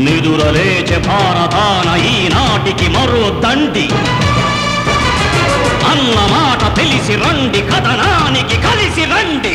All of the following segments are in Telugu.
నిదురలేచే భారతాన ఈనాటికి మరో దండి అన్న మాట తెలిసి రండి కథనానికి కలిసి రండి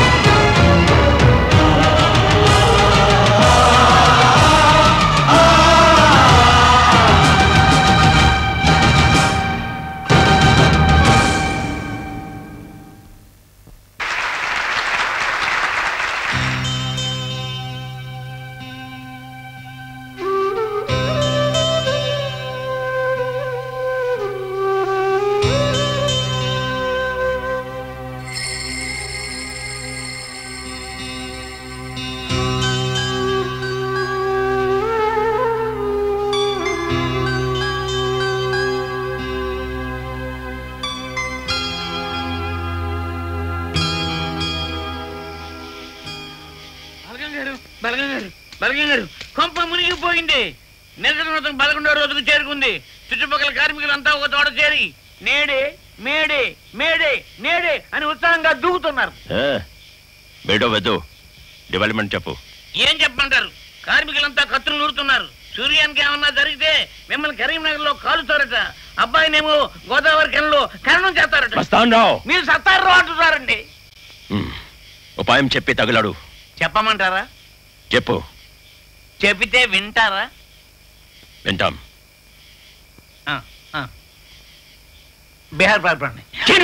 బలగం గారు బలగం గారు బలగం గారు కొంప మునిగిపోయింది నిద్రనూతన పదకొండో రోజుకు చేరుకుంది చుట్టుపక్కల కార్మికులంతా ఒక తోట చేరి నేడే మేడే మేడే నేడే అని ఉత్సాహంగా దూకుతున్నారు బేటో వెదు డెవలప్మెంట్ చెప్పు ఏం చెప్పమంటారు కార్మికులంతా కత్తులు నూరుతున్నారు సూర్యానికి ఏమన్నా జరిగితే మిమ్మల్ని కరీంనగర్ లో కాలుతారట అబ్బాయినేమో గోదావరి కెనలో ఖననం చేస్తారట మస్తానరావు మీరు సత్తారు అంటున్నారండి ఉపాయం చెప్పి తగలడు చెప్పమంటారా చెప్పు చెబితే వింటారా వింటాం ఆ, ఆ. బీహార్ పాల్పండి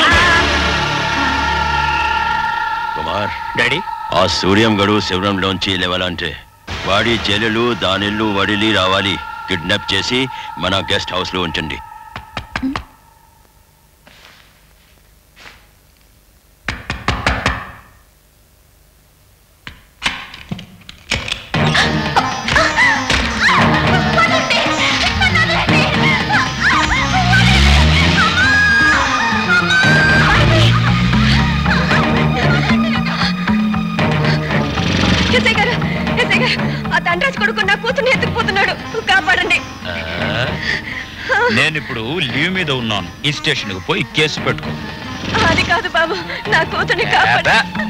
కుమార్ డాడీ ఆ సూర్యం గడు శివరంలోంచి లేవాలంటే వాడి చెల్లెలు దానిల్లు వడిలి రావాలి కిడ్నాప్ చేసి మన గెస్ట్ హౌస్ లో ఉంచండి ఎస్ఐ గారు ఎస్ఐ గారు ఆ తండ్రాజ్ కొడుకు నా కూతుర్ని ఎత్తుకుపోతున్నాడు కాపాడండి నేను ఇప్పుడు లీవ్ మీద ఉన్నాను ఈ స్టేషన్ కు పోయి కేసు పెట్టుకో అది కాదు బాబు నా కూతుర్ని కాపాడు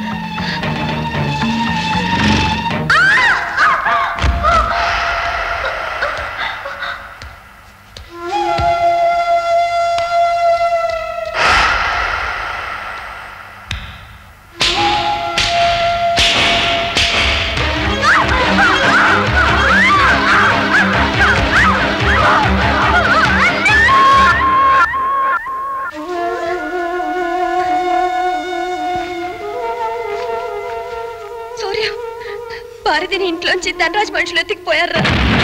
సూర్య భారతిని ఇంట్లోంచి ధనరాజ్ మనుషులు ఎత్తుకుపోయారా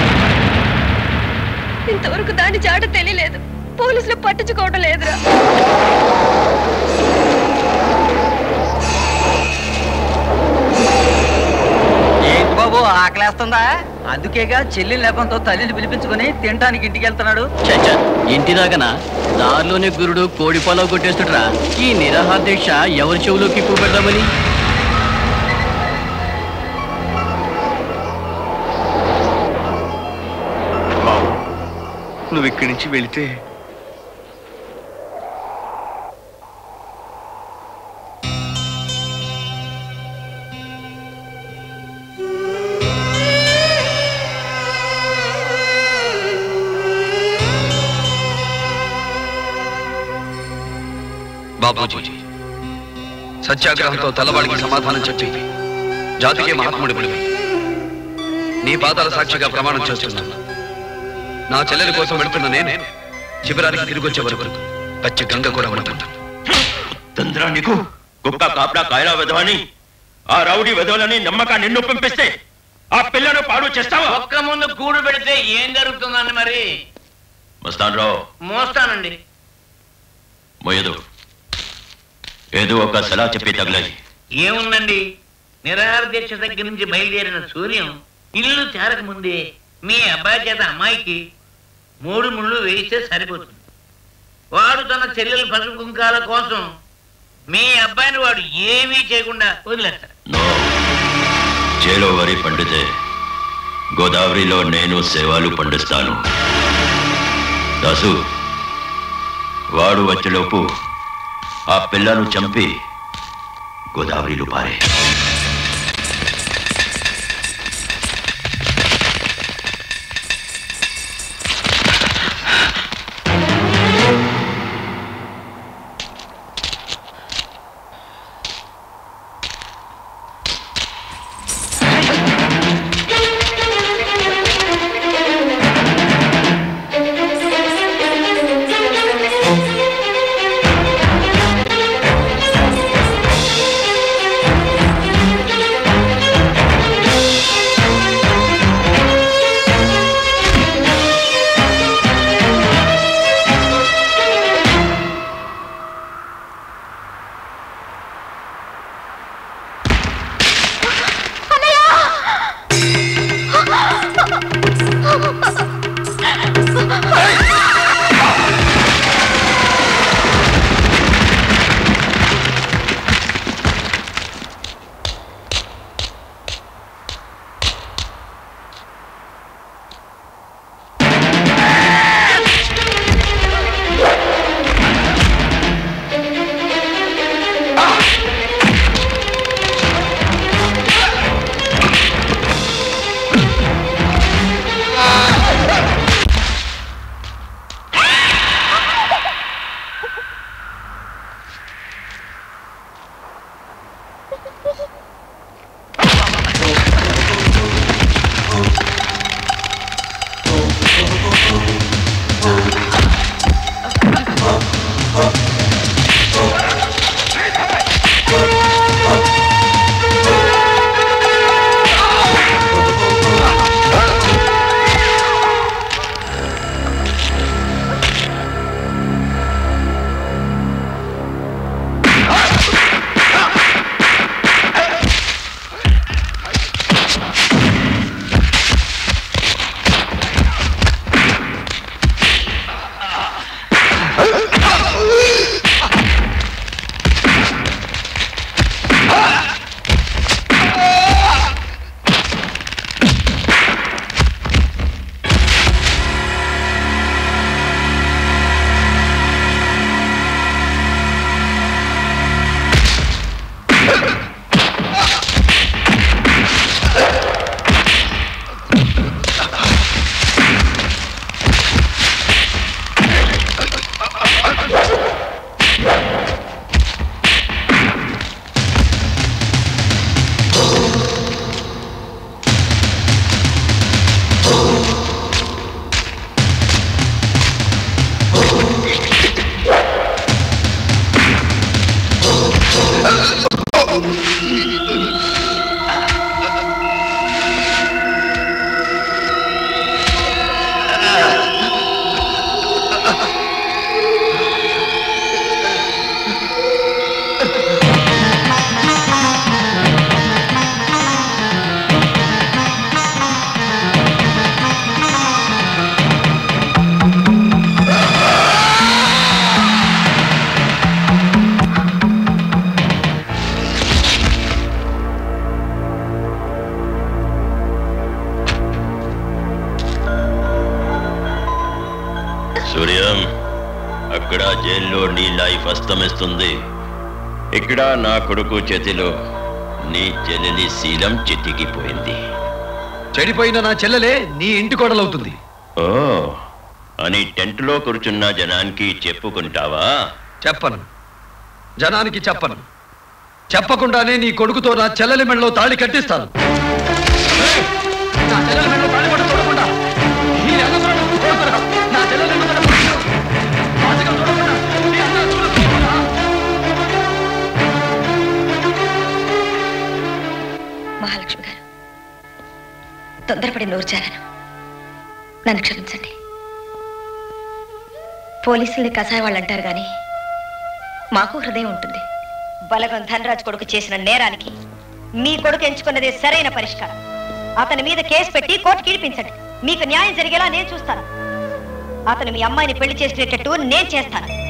ఇంతవరకు దాని జాడ తెలియలేదు పోలీసులు పట్టించుకోవడం లేదురా ఏంటి బాబు ఆకలేస్తుందా అందుకేగా చెల్లి లేపంతో తల్లిని పిలిపించుకుని తినటానికి ఇంటికి వెళ్తున్నాడు ఇంటి దాకనా దారిలోనే గురుడు కోడి పొలం కొట్టేస్తుట్రా ఈ నిరాహార దీక్ష ఎవరి చెవులోకి ఎక్కువ పెడదామని నువ్వు ఇక్కడి నుంచి వెళితే బాబూజీ సత్యాగ్రహంతో తలవాడికి సమాధానం చెప్పి జాతికి మహాత్ముడి నీ పాదాల సాక్షిగా ప్రమాణం చేస్తున్నాను నా చెల్లెలి కోసం వెళుతున్న నేను శిబిరానికి తిరిగి వచ్చే వరకు పచ్చి గంగ కూడా ఉండదు తొందర నీకు కుక్క కాపడా కాయలా వెధవని ఆ రౌడీ వెధవలని నమ్మకా నిన్ను పంపిస్తే ఆ పిల్లను పాడు చేస్తావా ఒక్క ముందు కూడు పెడితే ఏం జరుగుతుందండి మరి మస్తాన్ రావు మోస్తానండి మోయదు ఏదో ఒక సలా చెప్పి తగలాయి ఏముందండి నిరాహార దీక్ష దగ్గర నుంచి బయలుదేరిన సూర్యం ఇల్లు చేరక ముందే మీ అబ్బాయి చేత అమ్మాయికి మూడు ముళ్ళు వేయిస్తే సరిపోతుంది వాడు తన చెల్లెల పసుపు కుంకాల కోసం మీ అబ్బాయిని వాడు ఏమీ చేయకుండా వదిలేస్తాడు చేలో వరి పండితే గోదావరిలో నేను సేవలు పండిస్తాను దాసు వాడు వచ్చేలోపు ఆ పిల్లను చంపి గోదావరిలో పారే సూర్యం అక్కడ జైల్లో నీ లైఫ్ అస్తమిస్తుంది ఇక్కడ నా కొడుకు చేతిలో నీ చెల్లెలి శీలం చితికిపోయింది చెడిపోయిన నా చెల్లెలే నీ ఇంటి కోడలవుతుంది ఓ అని టెంట్లో కూర్చున్న జనానికి చెప్పుకుంటావా చెప్పను జనానికి చెప్పను చెప్పకుండానే నీ కొడుకుతో నా చెల్లెలి మెడలో తాళి కట్టిస్తాను ఏయ్! నా చెల్లెలి మెడలో తాళి కూడా చూడకుండా ఈ రంగంలో నువ్వు చూడకురా. నా చెల్లెలి మెడలో పట్టు. పాచికలు చూడకుండా ఈ రంగం చూడకురా. మహాలక్ష్మి గారు తొందరపడి నోరు జారాను నన్ను క్షమించండి పోలీసుల్ని కసాయ వాళ్ళు అంటారు కానీ మాకు హృదయం ఉంటుంది బలగం ధనరాజ్ కొడుకు చేసిన నేరానికి మీ కొడుకు ఎంచుకున్నదే సరైన పరిష్కారం అతని మీద కేసు పెట్టి కోర్టుకి ఇడిపించండి మీకు న్యాయం జరిగేలా నేను చూస్తాను అతను మీ అమ్మాయిని పెళ్లి చేసేటట్టు నేను చేస్తాను